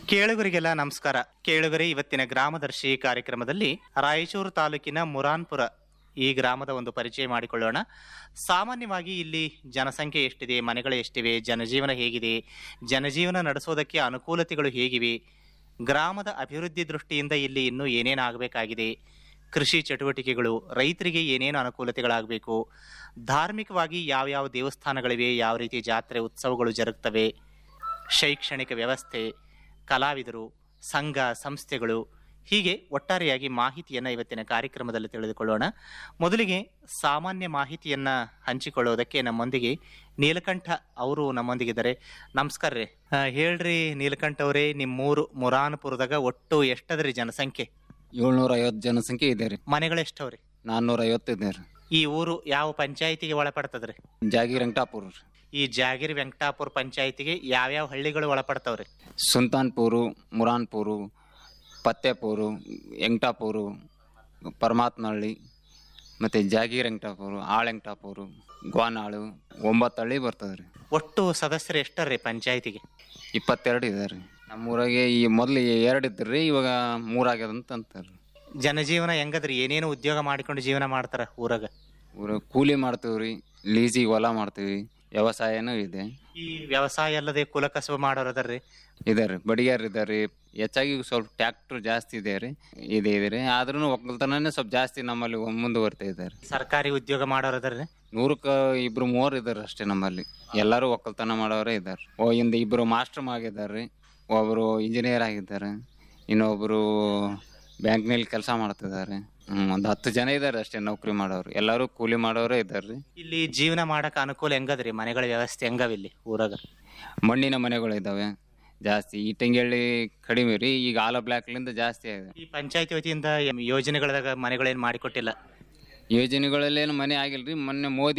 ಕೇಳುಗರಿಗೆಲ್ಲ ನಮಸ್ಕಾರ ಕೇಳುಗರೆ ಇವತ್ತಿನ ಗ್ರಾಮದರ್ಶಿ ಕಾರ್ಯಕ್ರಮದಲ್ಲಿ ರಾಯಚೂರು ತಾಲೂಕಿನ ಮುರಾನ್ಪುರ ಈ ಗ್ರಾಮದ ಒಂದು ಪರಿಚಯ ಮಾಡಿಕೊಳ್ಳೋಣ ಸಾಮಾನ್ಯವಾಗಿ ಇಲ್ಲಿ ಜನಸಂಖ್ಯೆ ಎಷ್ಟಿದೆ ಮನೆಗಳು ಎಷ್ಟಿವೆ ಜನಜೀವನ ಹೇಗಿದೆ ಜನಜೀವನ ನಡೆಸೋದಕ್ಕೆ ಅನುಕೂಲತೆಗಳು ಹೇಗಿವೆ ಗ್ರಾಮದ ಅಭಿವೃದ್ಧಿ ದೃಷ್ಟಿಯಿಂದ ಇಲ್ಲಿ ಇನ್ನೂ ಏನೇನು ಆಗಬೇಕಾಗಿದೆ ಕೃಷಿ ಚಟುವಟಿಕೆಗಳು ರೈತರಿಗೆ ಏನೇನು ಅನುಕೂಲತೆಗಳಾಗಬೇಕು ಧಾರ್ಮಿಕವಾಗಿ ಯಾವ್ಯಾವ ದೇವಸ್ಥಾನಗಳಿವೆ ಯಾವ ರೀತಿ ಜಾತ್ರೆ ಉತ್ಸವಗಳು ಜರುಗ್ತವೆ ಶೈಕ್ಷಣಿಕ ವ್ಯವಸ್ಥೆ ಕಲಾವಿದರು ಸಂಘ ಸಂಸ್ಥೆಗಳು ಹೀಗೆ ಒಟ್ಟಾರೆಯಾಗಿ ಮಾಹಿತಿಯನ್ನು ಇವತ್ತಿನ ಕಾರ್ಯಕ್ರಮದಲ್ಲಿ ತಿಳಿದುಕೊಳ್ಳೋಣ ಮೊದಲಿಗೆ ಸಾಮಾನ್ಯ ಮಾಹಿತಿಯನ್ನು ಹಂಚಿಕೊಳ್ಳೋದಕ್ಕೆ ನಮ್ಮೊಂದಿಗೆ ನೀಲಕಂಠ ಅವರು ನಮ್ಮೊಂದಿಗಿದ್ದಾರೆ ನಮಸ್ಕಾರ ರೀ ಆ, ಹೇಳ್ರಿ ನೀಲಕಂಠ ಅವರೇ ನಿಮ್ಮೂರು ಮುರಾನ್ಪುರದಾಗ ಒಟ್ಟು ಎಷ್ಟದ್ರಿ ಜನಸಂಖ್ಯೆ ಏಳ್ನೂರ ಐವತ್ತು ಜನಸಂಖ್ಯೆ ಇದೆ ರೀ ಮನೆಗಳೆಷ್ಟವ್ರಿ ನಾನ್ನೂರ ಐವತ್ತು ಇದೆ ರೀ ಈ ಊರು ಯಾವ ಪಂಚಾಯಿತಿಗೆ ಒಳಪಡ್ತದ್ರಿ ಜಾಗಿ ರಂಗಟಾಪುರ ರೀ ಈ ಜಾಗಿರಿ ವೆಂಕಟಾಪುರ ಪಂಚಾಯಿತಿಗೆ ಯಾವ್ಯಾವ ಹಳ್ಳಿಗಳು ಒಳಪಡ್ತಾವ್ರಿ ಸುಲ್ತಾನ್ಪುರು ಮುರಾನ್ಪುರು ಪತ್ತೇಪುರು ಎಂಕಟಾಪುರು ಪರಮಾತ್ನಹಳ್ಳಿ ಮತ್ತು ಜಾಗಿ ರಂಗಟಾಪುರು ಆಳೆಂಕಟಾಪುರು ಗ್ವಾನಾಳು ಒಂಬತ್ತು ಹಳ್ಳಿ ಬರ್ತದೆ ರೀ ಒಟ್ಟು ಸದಸ್ಯರು ಎಷ್ಟರ್ರಿ ಪಂಚಾಯಿತಿಗೆ ಇಪ್ಪತ್ತೆರಡು ಇದೆ ರೀ ನಮ್ಮೂರಾಗೆ ಈ ಮೊದಲು ಎರಡು ಇತ್ತು ರೀ ಇವಾಗ ಮೂರಾಗ್ಯದ ಅಂತ ಅಂತಾರೆ ಜನಜೀವನ ಹೆಂಗದ್ರಿ ಏನೇನು ಉದ್ಯೋಗ ಮಾಡಿಕೊಂಡು ಜೀವನ ಮಾಡ್ತಾರ ಊರಾಗ ಊರ ಕೂಲಿ ಮಾಡ್ತೀವಿ ರೀ ಲೀಸಿಗೆ ಹೊಲ ಮಾಡ್ತೀವಿ ವ್ಯವಸಾಯನೂ ಇದೆ ಈ ವ್ಯವಸಾಯ ಅಲ್ಲದೆ ಕುಲಕಸಬು ಮಾಡೋರು ಅದರ್ರಿ ಇದೆ ರೀ ಬಡಿಗಾರ ಇದಾರೆ ರೀ ಹೆಚ್ಚಾಗಿ ಸ್ವಲ್ಪ ಟ್ಯಾಕ್ಟ್ರ್ ಜಾಸ್ತಿ ಇದೆ ರೀ ಇದೆ ಇದೆ ರೀ ಆದ್ರೂ ಒಕ್ಕಲ್ತನನೇ ಸ್ವಲ್ಪ ಜಾಸ್ತಿ ನಮ್ಮಲ್ಲಿ ಮುಂದುವರ್ತಾ ಇದ್ದಾರೆ ಸರ್ಕಾರಿ ಉದ್ಯೋಗ ಮಾಡೋರು ಅದರ್ರಿ ನೂರಕ್ಕೆ ಇಬ್ರು ಮೂವರು ಇದ್ದಾರೆ ಅಷ್ಟೇ ನಮ್ಮಲ್ಲಿ ಎಲ್ಲರೂ ಒಕ್ಕಲ್ತನ ಮಾಡೋರೇ ಇದ್ದಾರೆ ಓ ಇಂದ ಇಬ್ಬರು ಮಾಸ್ಟರ್ ಆಗಿದ್ದಾರೆ ರೀ ಒಬ್ಬರು ಇಂಜಿನಿಯರ್ ಆಗಿದ್ದಾರೆ ಇನ್ನೊಬ್ಬರು ಬ್ಯಾಂಕ್ನಲ್ಲಿ ಕೆಲಸ ಮಾಡ್ತಿದ್ದಾರೆ ಹ್ಞೂ ಒಂದು ಹತ್ತು ಜನ ಇದ್ದಾರೆ ಅಷ್ಟೇ ನೌಕರಿ ಮಾಡೋರು ಎಲ್ಲರೂ ಕೂಲಿ ಮಾಡೋರೇ ಇದ್ದಾರೆ ರೀ ಇಲ್ಲಿ ಜೀವನ ಮಾಡಕ್ ಅನುಕೂಲ ಹೆಂಗದ್ರಿ ಮನೆಗಳ ವ್ಯವಸ್ಥೆ ಹೆಂಗವ ಇಲ್ಲಿ ಊರಾಗ ಮಣ್ಣಿನ ಮನೆಗಳು ಇದ್ದಾವೆ ಜಾಸ್ತಿ ಇಟ್ಟಂಗಿ ಕಡಿಮೆ ರೀ ಈಗ ಆಲ ಬ್ಲ್ಯಾಕ್ಲಿಂದ ಜಾಸ್ತಿ ಆಗಿದೆ ಈ ಪಂಚಾಯತಿ ವತಿಯಿಂದ ಎಂ- ಯೋಜನೆಗಳದಾಗ ಮನೆಗಳೇನ್ ಮಾಡಿಕೊಟ್ಟಿಲ್ಲ ಯೋಜನೆಗಳಲ್ಲೇನು ಮನೆ ಆಗಿಲ್ರಿ ಮೊನ್ನೆ ಮೋದಿ